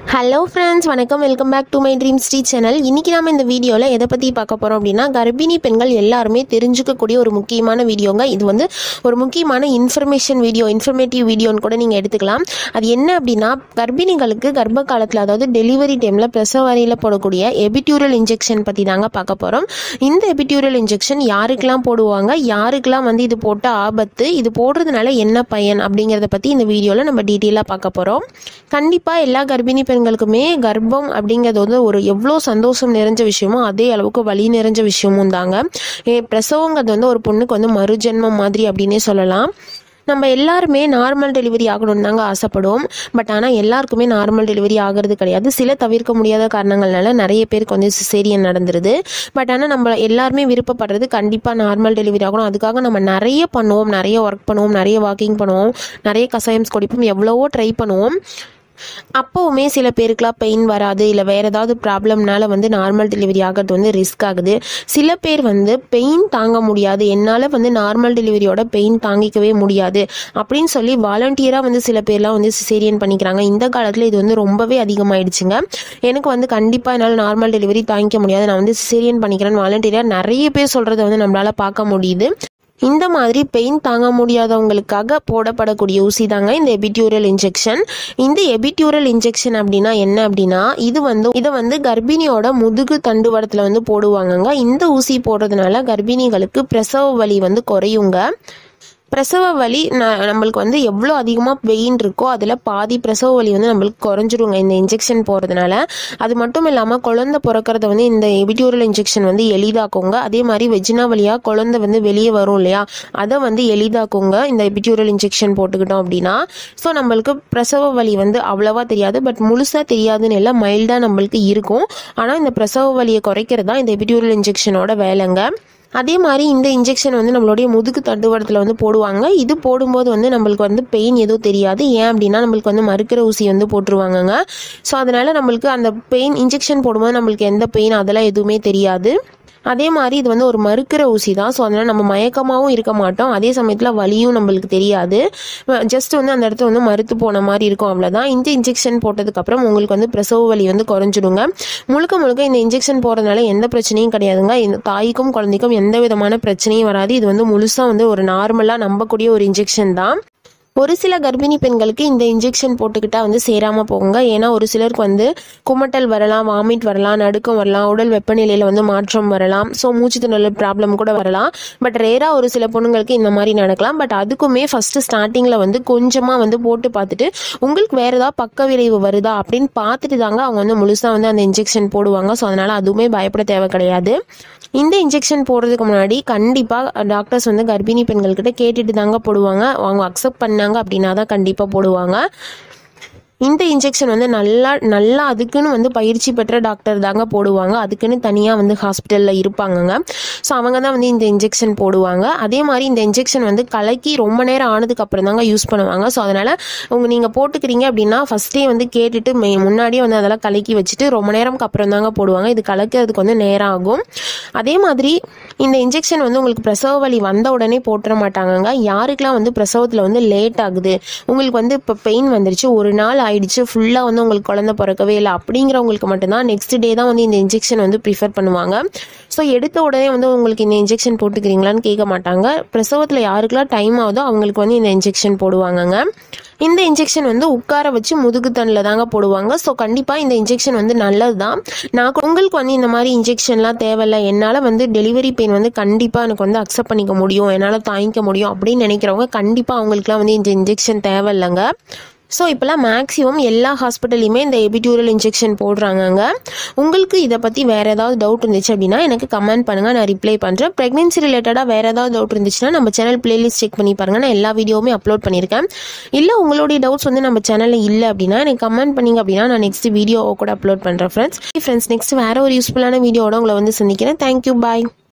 hello friends வணக்கம் welcome back to my dream Sri channel இன்னைக்கு நாம இந்த வீடியோவில் எதை பற்றி பார்க்க போகிறோம் அப்படின்னா கர்ப்பிணி பெண்கள் எல்லாருமே தெரிஞ்சுக்கக்கூடிய ஒரு முக்கியமான வீடியோங்க இது வந்து ஒரு முக்கியமான இன்ஃபர்மேஷன் வீடியோ இன்ஃபர்மேட்டிவ் வீடியோன்னு கூட நீங்கள் எடுத்துக்கலாம் அது என்ன அப்படின்னா கர்ப்பிணிகளுக்கு கர்ப்ப காலத்தில் அதாவது டெலிவரி டைமில் பிரசவ வரையில் போடக்கூடிய எபிட்யூரல் இன்ஜெக்ஷன் பற்றி தாங்க பார்க்க போகிறோம் இந்த எபிட்யூரல் இன்ஜெக்ஷன் யாருக்கெல்லாம் போடுவாங்க யாருக்கெல்லாம் வந்து இது போட்ட ஆபத்து இது போடுறதுனால என்ன பயன் அப்படிங்கிறத பற்றி இந்த வீடியோவில் நம்ம டீட்டெயிலாக பார்க்க போகிறோம் கண்டிப்பாக எல்லா கர்ப்பிணி பெண்களுக்குமே கர்ப்பம் அப்படிங்கிறது வந்து ஒரு எவ்வளோ சந்தோஷம் நிறைஞ்ச விஷயமோ அதே அளவுக்கு வலி நிறைஞ்ச விஷயமும் தாங்க ஏ, பிரசவங்கிறது வந்து ஒரு பொண்ணுக்கு வந்து மறுஜென்மம் மாதிரி அப்படின்னே சொல்லலாம் நம்ம எல்லாருமே நார்மல் டெலிவரி ஆகணும்னு தாங்க ஆசைப்படுவோம் பட் ஆனால் எல்லாருக்குமே நார்மல் டெலிவரி ஆகிறது கிடையாது சில தவிர்க்க முடியாத காரணங்கள்னால நிறைய பேருக்கு வந்து சிசேரியன் நடந்துருது பட் ஆனால் நம்ம எல்லாருமே விருப்பப்படுறது கண்டிப்பாக நார்மல் டெலிவரி ஆகணும் அதுக்காக நம்ம நிறைய பண்ணுவோம் நிறைய ஒர்க் பண்ணுவோம் நிறைய வாக்கிங் பண்ணுவோம் நிறைய கசாயம்ஸ் குடிப்போம் எவ்வளவோ ட்ரை பண்ணுவோம் அப்போவுமே சில பேருக்குலாம் பெயின் வராது இல்லை வேற ஏதாவது ப்ராப்ளம்னால வந்து நார்மல் டெலிவரி ஆகிறது வந்து ரிஸ்க் ஆகுது சில பேர் வந்து பெயின் தாங்க முடியாது என்னால் வந்து நார்மல் டெலிவரியோட பெயின் தாங்கிக்கவே முடியாது அப்படின்னு சொல்லி வாலண்டியராக வந்து சில பேர்லாம் வந்து சிசேரியன் பண்ணிக்கிறாங்க இந்த காலத்தில் இது வந்து ரொம்பவே அதிகமாயிடுச்சுங்க எனக்கு வந்து கண்டிப்பாக என்னால் நார்மல் டெலிவரி தாங்கிக்க முடியாது நான் வந்து சிசேரியன் பண்ணிக்கிறேன்னு வாலண்டியராக நிறைய பேர் சொல்கிறத வந்து நம்மளால பார்க்க முடியுது இந்த மாதிரி பெயின் தாங்க முடியாதவங்களுக்காக போடப்படக்கூடிய ஊசி தாங்க இந்த எபிட்யூரல் இன்ஜெக்ஷன் இந்த எபிட்யூரல் இன்ஜெக்ஷன் அப்படின்னா என்ன அப்படின்னா இது வந்து இதை வந்து கர்ப்பிணியோட முதுகு தண்டுவடத்தில் வந்து போடுவாங்கங்க இந்த ஊசி போடுறதுனால கர்ப்பிணிகளுக்கு பிரசவ வலி வந்து குறையுங்க பிரசவ வலி ந- நம்மளுக்கு வந்து எவ்வளோ அதிகமாக பெயின் இருக்கோ அதில் பாதி பிரசவ வலி வந்து நம்மளுக்கு குறைஞ்சிருங்க இந்த இன்ஜெக்ஷன் போகிறதுனால அது மட்டும் இல்லாமல் குழந்தை பிறக்கறத வந்து இந்த எபிட்யூரல் இன்ஜெக்ஷன் வந்து எளிதாக்குங்க அதே மாதிரி வெஜினா வழியாக குழந்தை வந்து வெளியே வரும் இல்லையா அதை வந்து எளிதாக்குங்க இந்த எபிட்யூரல் இன்ஜெக்ஷன் போட்டுக்கிட்டோம் அப்படின்னா ஸோ நம்மளுக்கு பிரசவ வலி வந்து அவ்வளவா தெரியாது பட் முழுசாக தெரியாதுன்னு எல்லாம் மைல்டாக நம்மளுக்கு இருக்கும் ஆனால் இந்த பிரசவ வலியை குறைக்கிறது தான் இந்த எபிட்யூரல் இன்ஜெக்ஷனோட வேலைங்க அதே மாதிரி இந்த இன்ஜெக்ஷன் வந்து நம்மளுடைய முதுகு தண்டுவடத்தில் வந்து போடுவாங்க இது போடும்போது வந்து நம்மளுக்கு வந்து பெயின் எதுவும் தெரியாது ஏன் அப்படின்னா நம்மளுக்கு வந்து மறுக்கிற ஊசி வந்து போட்டுருவாங்கங்க ஸோ அதனால நம்மளுக்கு அந்த பெயின் இன்ஜெக்ஷன் போடும்போது நம்மளுக்கு எந்த பெயின் அதெல்லாம் எதுவுமே தெரியாது அதே மாதிரி இது வந்து ஒரு மறுக்கிற ஊசி தான் ஸோ அதனால நம்ம மயக்கமாகவும் இருக்க மாட்டோம் அதே சமயத்தில் வலியும் நம்மளுக்கு தெரியாது ஜஸ்ட் வந்து அந்த இடத்துல வந்து மறுத்து போன மாதிரி இருக்கும் அவ்வளோதான் இந்த இன்ஜெக்ஷன் போட்டதுக்கப்புறம் உங்களுக்கு வந்து பிரசவ வலி வந்து குறைஞ்சிடுங்க முழுக்க முழுக்க இந்த இன்ஜெக்ஷன் போடுறதுனால எந்த பிரச்சனையும் கிடையாதுங்க இந்த தாய்க்கும் குழந்தைக்கும் எந்த விதமான பிரச்சனையும் வராது இது வந்து முழுசாக வந்து ஒரு நார்மலாக நம்பக்கூடிய ஒரு இன்ஜெக்ஷன் தான் ஒரு சில கர்ப்பிணி பெண்களுக்கு இந்த இன்ஜெக்ஷன் போட்டுக்கிட்டா வந்து சேராம போகுங்க ஏன்னா ஒரு சிலருக்கு வந்து குமட்டல் வரலாம் வாமிட் வரலாம் நடுக்கம் வரலாம் உடல் வெப்பநிலையில வந்து மாற்றம் வரலாம் ஸோ மூச்சு திணறல் ப்ராப்ளம் கூட வரலாம் பட் ரேரா ஒரு சில பொண்ணுங்களுக்கு இந்த மாதிரி நடக்கலாம் பட் அதுக்குமே ஃபர்ஸ்ட் ஸ்டார்டிங்ல வந்து கொஞ்சமா வந்து போட்டு பார்த்துட்டு உங்களுக்கு வேற ஏதாவது பக்க விளைவு வருதா அப்படின்னு பார்த்துட்டு தாங்க அவங்க வந்து முழுசா வந்து அந்த இன்ஜெக்ஷன் போடுவாங்க ஸோ அதனால அதுவுமே பயப்பட தேவை கிடையாது இந்த இன்ஜெக்ஷன் போடுறதுக்கு முன்னாடி கண்டிப்பாக டாக்டர்ஸ் வந்து கர்ப்பிணி பெண்கள்கிட்ட கேட்டுட்டு தாங்க போடுவாங்க அவங்க அக்செப்ட் பண்ணாங்க அப்படின்னா தான் கண்டிப்பாக போடுவாங்க இந்த இன்ஜெக்ஷன் வந்து நல்லா நல்லா அதுக்குன்னு வந்து பயிற்சி பெற்ற டாக்டர் தாங்க போடுவாங்க அதுக்குன்னு தனியாக வந்து ஹாஸ்பிட்டலில் இருப்பாங்கங்க ஸோ அவங்க தான் வந்து இந்த இன்ஜெக்ஷன் போடுவாங்க அதே மாதிரி இந்த இன்ஜெக்ஷன் வந்து கலக்கி ரொம்ப நேரம் ஆனதுக்கு அப்புறம் தாங்க யூஸ் பண்ணுவாங்க ஸோ அதனால் உங்க நீங்கள் போட்டுக்கிறீங்க அப்படின்னா ஃபஸ்ட்டே வந்து கேட்டுட்டு மே முன்னாடியே வந்து அதெல்லாம் கலக்கி வச்சுட்டு ரொம்ப நேரம்க்கு அப்புறம் தாங்க போடுவாங்க இது கலக்கிறதுக்கு வந்து நேரம் ஆகும் அதே மாதிரி இந்த இன்ஜெக்ஷன் வந்து உங்களுக்கு பிரசவ வலி வந்த உடனே போட்டுற மாட்டாங்கங்க யாருக்கெல்லாம் வந்து பிரசவத்தில் வந்து லேட் ஆகுது உங்களுக்கு வந்து இப்போ பெயின் வந்துருச்சு ஒரு நாள் ஆயிடுச்சு ஃபுல்லாக வந்து உங்களுக்கு குழந்தை பிறக்கவே இல்லை அப்படிங்கிறவங்களுக்கு மட்டும்தான் நெக்ஸ்ட் டே தான் வந்து இந்த இன்ஜெக்ஷன் வந்து ப்ரிஃபர் பண்ணுவாங்க ஸோ எடுத்த உடனே வந்து உங்களுக்கு இந்த இன்ஜெக்ஷன் போட்டுக்கிறீங்களான்னு கேட்க மாட்டாங்க பிரசவத்தில் யாருக்கெல்லாம் டைம் ஆகுதோ அவங்களுக்கு வந்து இந்த இன்ஜெக்ஷன் போடுவாங்கங்க இந்த இன்ஜெக்ஷன் வந்து உட்கார வச்சு முதுகு தண்டில் தாங்க போடுவாங்க ஸோ கண்டிப்பாக இந்த இன்ஜெக்ஷன் வந்து நல்லது தான் நான் கு- உங்களுக்கு வந்து இந்த மாதிரி இன்ஜெக்ஷன்லாம் தேவையில்ல என்னால் வந்து டெலிவரி பெயின் வந்து கண்டிப்பாக எனக்கு வந்து அக்செப்ட் பண்ணிக்க முடியும் என்னால் தாங்கிக்க முடியும் அப்படின்னு நினைக்கிறவங்க கண்டிப்பாக அவங்களுக்குலாம் வந்து இந்த இன்ஜெக்ஷன் தேவையில்லைங்க ஸோ இப்போலாம் மேக்ஸிமம் எல்லா ஹாஸ்பிட்டல்லையுமே இந்த எபிட்யூரல் இன்ஜெக்ஷன் போடுறாங்கங்க உங்களுக்கு இதை பற்றி வேறு ஏதாவது டவுட் இருந்துச்சு அப்படின்னா எனக்கு கமெண்ட் பண்ணுங்கள் நான் ரிப்ளை பண்ணுறேன் ப்ரெக்னென்சி ரிலேட்டடாக வேறு ஏதாவது டவுட் இருந்துச்சுன்னா நம்ம சேனல் பிளேலிஸ்ட் செக் பண்ணி பாருங்கள் நான் எல்லா வீடியோவுமே அப்லோட் பண்ணியிருக்கேன் இல்லை உங்களுடைய டவுட்ஸ் வந்து நம்ம சேனலில் இல்லை அப்படின்னா எனக்கு கமெண்ட் பண்ணீங்க அப்படின்னா நான் நெக்ஸ்ட் வீடியோ கூட அப்லோட் பண்ணுறேன் ஃப்ரெண்ட்ஸ் ஃப்ரெண்ட்ஸ் நெக்ஸ்ட் வேறு ஒரு யூஸ்ஃபுல்லான வீடியோட உங்களை வந்து சந்திக்கிறேன் தேங்க்யூ பாய்